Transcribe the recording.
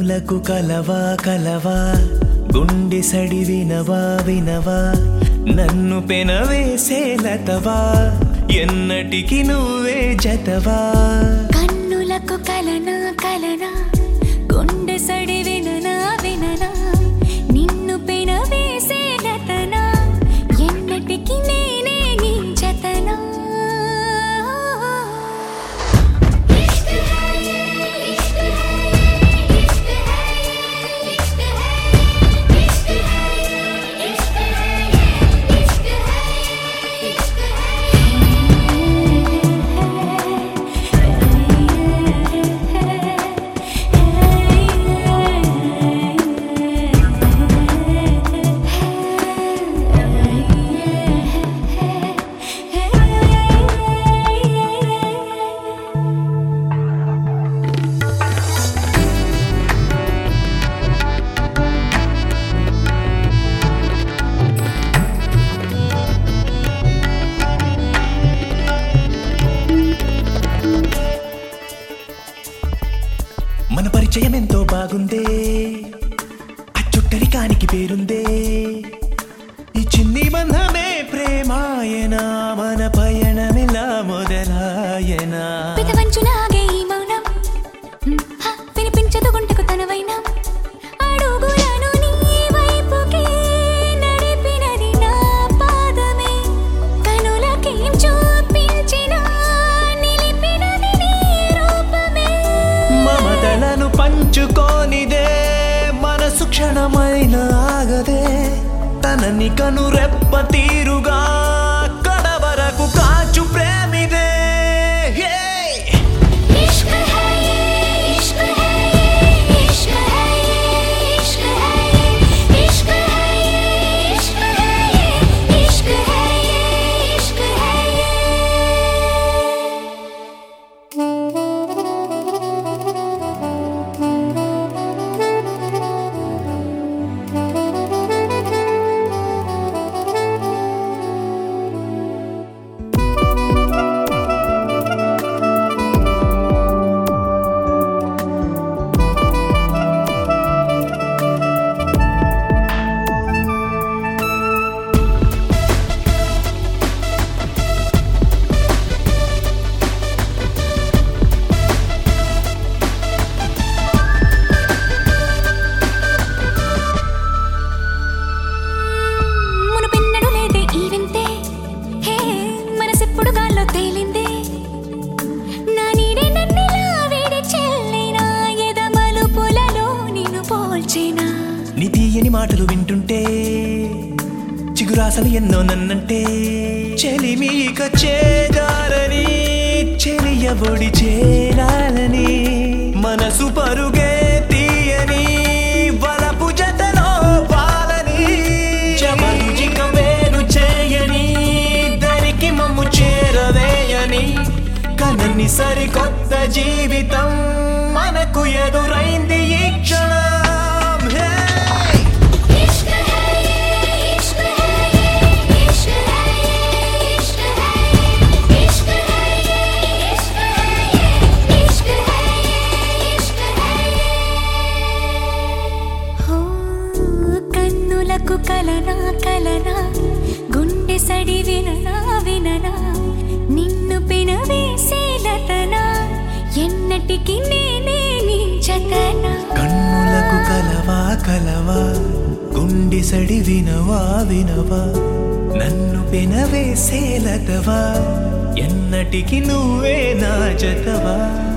కన్నులకు కలవా కలవా గుండె సడి వినవా వినవా నన్ను పెనవేసేలతవా ఎన్నటికి నువ్వే జతవా కన్నులకు కలనా కలనా గుండె సడి విననా విననా నిన్ను పెన వేసే లతనా ఎన్నటికి నేనే నీ జతనా ఇష్క్ హై ఇష్క్ హై ఇష్క్ హై ఇష్క్ హై ఇష్క్ హై ఇష్క్ హై ఇష్క్ హై ఇష్క్ మన పరిచయం ఎంతో బాగుందే అచ్చుట్టరికానికి పేరుందే ఈ చిన్ని బంధమే ప్రేమాయనా మన పయనమిలా మొదలాయనా పెదవంచులాగే ఈ మౌనం హ, వినిపించదు గుంటకు తనవైన అడుగులను నీ వైపుకే నడిపినది నా పాదమే కనులకేం చూపించినా నిలిపినది నీ రూపమే మమతలను పంచుకోనిదే మనసు క్షణమైన ఆగదే తనని కను రెప్ప తీరుగా కడవరకు కాచు ప్రేమిదే హే! इश्क है इश्क है इश्क है इश्क है इश्क है इश्क है इश्क है इश्क है మునుపెన్నడు లేదే ఈ వింతే హే మనసెప్పుడు గాల్లో తేలిందే నా నీడే నన్నిలా వేడి చెల్లినా ఎదమలు పొలలో నిన్ను పోల్చేనా నీ తీయని మాటలు వింటుంటే చిగురాసలు ఎన్నో నన్నంటే చెలిమీక చేదారని చెలియబొడి చేరాలని మనసు పరుగే తీయని వలపు జతలో వాలని చమరుజిక వేరు చేయని దరికి మమ్ము చేరవేయని కనని సరికొత్త జీవితం మనకు ఎదురైంది ఈ క్షణం హే इश्क है इश्क है इश्क है इश्क है इश्क है इश्क है इश्क है हो కన్నులకు కలనా కలనా గుండె సడి విననా విననా నిన్ను పినవేసే లతనా ఎన్నటికి నేనే నీ జతనా కన్నులకు కలవా కలవా గుండె సడి వినవా వినవా నన్ను పెనవేసేలతవా ఎన్నటికి నువ్వే నా జతవా